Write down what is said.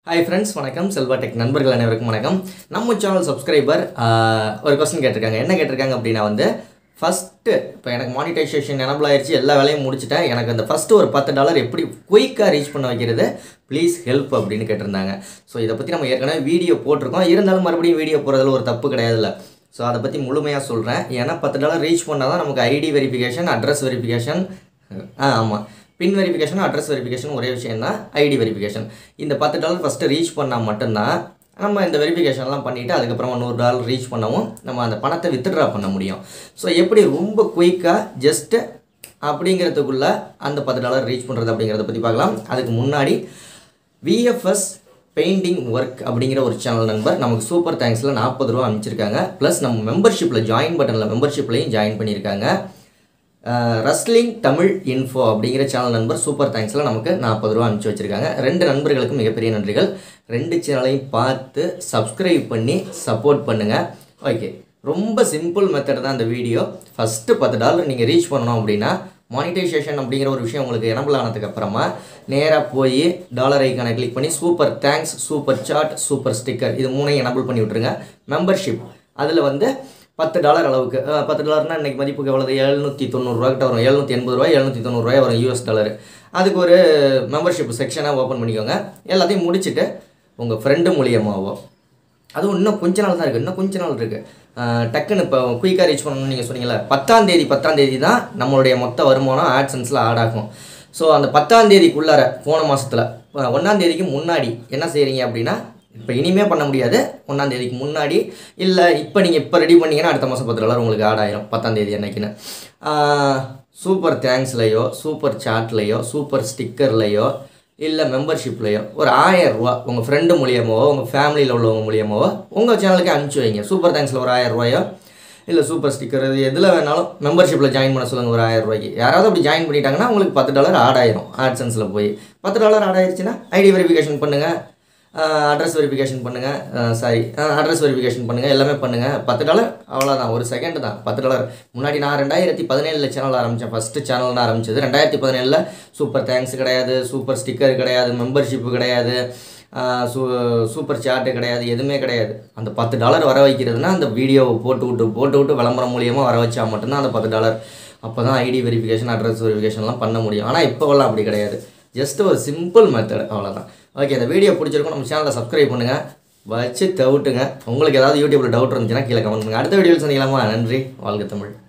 hi friends வணக்கம் Selva tech நண்பர்கள் அனைவருக்கும் வணக்கம் நம்ம சேனல் சப்ஸ்கிரைபர் ஒரு கொஸ்டின் கேட்டிருக்காங்க என்ன கேட்டிருக்காங்க அப்படின்னா வந்து ஃபஸ்ட்டு இப்போ எனக்கு மானிட்டைசேஷன் எனபிள் ஆயிடுச்சு எல்லா வேலையும் முடிச்சிட்டேன் எனக்கு அந்த ஃபஸ்ட்டு ஒரு பத்து டாலர் எப்படி குயிக்காக ரீச் பண்ண வைக்கிறது ப்ளீஸ் ஹெல்ப் அப்படின்னு கேட்டிருந்தாங்க ஸோ இதை பற்றி நம்ம ஏற்கனவே வீடியோ போட்டிருக்கோம் இருந்தாலும் மறுபடியும் வீடியோ போடுறதுல ஒரு தப்பு கிடையாதுல்ல ஸோ அதை பற்றி முழுமையாக சொல்கிறேன் ஏன்னா பத்து டாலர் ரீச் பண்ணால் தான் நமக்கு ஐடி வெரிஃபிகேஷன் அட்ரஸ் வெரிஃபிகேஷன் ஆ ஆமாம் பின் வெரிஃபிகேஷன் அட்ரஸ் வெரிஃபிகேஷன் ஒரே விஷயம் தான் ஐடி வெரிஃபிகேஷன் இந்த பத்து டாலர் ஃபஸ்ட்டு ரீச் பண்ணால் மட்டும்தான் நம்ம இந்த வெரிஃபிகேஷன்லாம் பண்ணிவிட்டு அதுக்கப்புறமா நூறு டாலர் ரீச் பண்ணவும் நம்ம அந்த பணத்தை வித்ட்ரா பண்ண முடியும் ஸோ எப்படி ரொம்ப குயிக்காக ஜஸ்ட்டு அப்படிங்கிறதுக்குள்ள அந்த பத்து டாலர் ரீச் பண்ணுறது அப்படிங்கிறத பற்றி பார்க்கலாம் அதுக்கு முன்னாடி விஎஃப்எஸ் பெயிண்டிங் ஒர்க் அப்படிங்கிற ஒரு சேனல் நண்பர் நமக்கு சூப்பர் தேங்க்ஸில் நாற்பது ரூபா அனுப்பிச்சிருக்காங்க ப்ளஸ் நம்ம மெம்பர்ஷிப்பில் ஜாயின் பட்டனில் மெம்பர்ஷிப்லையும் ஜாயின் பண்ணியிருக்காங்க ரஸ்லிங் தமிழ் இன்ஃபோ அப்படிங்கிற சேனல் நண்பர் சூப்பர் தேங்க்ஸில் நமக்கு நாற்பது ரூபா அனுப்பிச்சி வச்சுருக்காங்க ரெண்டு நண்பர்களுக்கும் மிகப்பெரிய நன்றிகள் ரெண்டு சேனலையும் பார்த்து சப்ஸ்கிரைப் பண்ணி சப்போர்ட் பண்ணுங்கள் ஓகே ரொம்ப சிம்பிள் மெத்தட் தான் இந்த வீடியோ ஃபஸ்ட்டு பத்து டாலர் நீங்கள் ரீச் பண்ணணும் அப்படின்னா மானிட்டைசேஷன் அப்படிங்கிற ஒரு விஷயம் உங்களுக்கு எனபிள் ஆனதுக்கு அப்புறமா நேராக போய் டாலர் ஐக்கானை கிளிக் பண்ணி super thanks super chat super sticker இது மூணையும் எனபிள் பண்ணி விட்ருங்க மெம்பர்ஷிப் அதில் வந்து பத்து டாலர் அளவுக்கு அஹ், பத்து டாலர்னா இன்றைக்கி மதிப்புக்கு எவ்வளவு எழுநூற்றி தொண்ணூறுரூவா கிட்ட வரும் எழுநூற்றி எண்பது ரூபாய் எழுநூற்றி தொண்ணூறுரூவாய் வரும் யூஎஸ் டாலர் அதுக்கு ஒரு மெம்பர்ஷிப் செக்ஷனாக ஓப்பன் பண்ணிக்கோங்க எல்லாத்தையும் முடிச்சுட்டு உங்கள் ஃப்ரெண்டு மூலியமாகவோ அதுவும் இன்னும் கொஞ்ச நாள் தான் இருக்குது இன்னும் கொஞ்ச நாள் இருக்குது டக்குன்னு இப்போ குயிக்காக ரீச் பண்ணணும்னு நீங்கள் சொன்னீங்களே பத்தாம் தேதி பத்தாம் தேதி தான் நம்மளுடைய மொத்த வருமானம் ஆட்சன்ஸில் ஆட் ஆகும் ஸோ அந்த பத்தாம் தேதிக்குள்ளார போன மாதத்தில் ஒன்றாம் தேதிக்கு முன்னாடி என்ன செய்கிறீங்க அப்படின்னா இப்போ இனிமே பண்ண முடியாது ஒன்றாம் தேதிக்கு முன்னாடி இல்லை இப்போ நீங்கள் இப்போ ரெடி பண்ணீங்கன்னா அடுத்த மாதம் பத்து டாலர் உங்களுக்கு ஆட் ஆயிரும் பத்தாம் தேதி அன்னைக்குன்னு சூப்பர் தேங்க்ஸ்லையோ சூப்பர் சாட்லேயோ சூப்பர் ஸ்டிக்கர்லையோ இல்லை மெம்பர்ஷிப்லையோ ஒரு ஆயிரம் ரூபா உங்கள் ஃப்ரெண்டு மூலியமாவோ உங்கள் ஃபேமிலியில் உள்ளவங்க மூலியமாவோ உங்கள் சேனலுக்கு அனுப்பிச்சி வைங்க சூப்பர் தேங்க்ஸில் ஒரு ஆயிரம் ரூபாயோ இல்லை சூப்பர் ஸ்டிக்கர் இது எதில் வேணாலும் மெம்பர்ஷிப்பில் ஜாயின் பண்ண சொல்லுங்கள் ஒரு ஆயிரம் ரூபாய்க்கு யாராவது அப்படி ஜாயின் பண்ணிட்டாங்கன்னா உங்களுக்கு பத்து டாலர் ஆட் ஆயிரும் ஆட்சன்ஸில் போய் பத்து டாலர் ஆட் ஆயிருச்சுன்னா ஐடி வெரிஃபிகேஷன் பண்ணுங்கள் அட்ரஸ் வெரிஃபிகேஷன் பண்ணுங்கள் சாரி அட்ரஸ் வெரிஃபிகேஷன் பண்ணுங்கள் எல்லாமே பண்ணுங்கள் பத்து டாலர் அவ்வளோதான் ஒரு செகண்ட் தான் பத்து டாலர் முன்னாடி நான் ரெண்டாயிரத்தி பதினேழில் சேனல் ஆரம்பித்தேன் ஃபஸ்ட்டு சேனல் தான் ஆரம்பிச்சது ரெண்டாயிரத்தி பதினேழில் சூப்பர் தேங்க்ஸ் கிடையாது சூப்பர் ஸ்டிக்கர் கிடையாது மெம்பர்ஷிப்பு கிடையாது சூ சூப்பர் சாட்டு கிடையாது எதுவுமே கிடையாது அந்த பத்து டாலர் வர வைக்கிறதுனா அந்த வீடியோவை போட்டு விட்டு போட்டு விட்டு விளம்பரம் மூலியமாக வர வச்சா மட்டும்தான் அந்த பத்து டாலர் அப்போ தான் ஐடி வெரிஃபிகேஷன் அட்ரஸ் வெரிஃபிகேஷன்லாம் பண்ண முடியும் ஆனால் இப்போவெல்லாம் அப்படி கிடையாது ஜஸ்ட் ஒரு சிம்பிள் மெத்தட் அவ்வளோதான் ஓகே இந்த வீடியோ பிடிச்சிருக்கும் நம்ம சேனலை சப்ஸ்கிரைப் பண்ணுங்கள் வச்சு தவிட்டுங்க உங்களுக்கு ஏதாவது யூடியூப்பில் டவுட் இருந்துச்சுன்னா கீழே கமெண்ட் பண்ணுங்கள் அடுத்த வீடியோவில் சந்திக்கலாமா நன்றி வாழ்க தமிழ்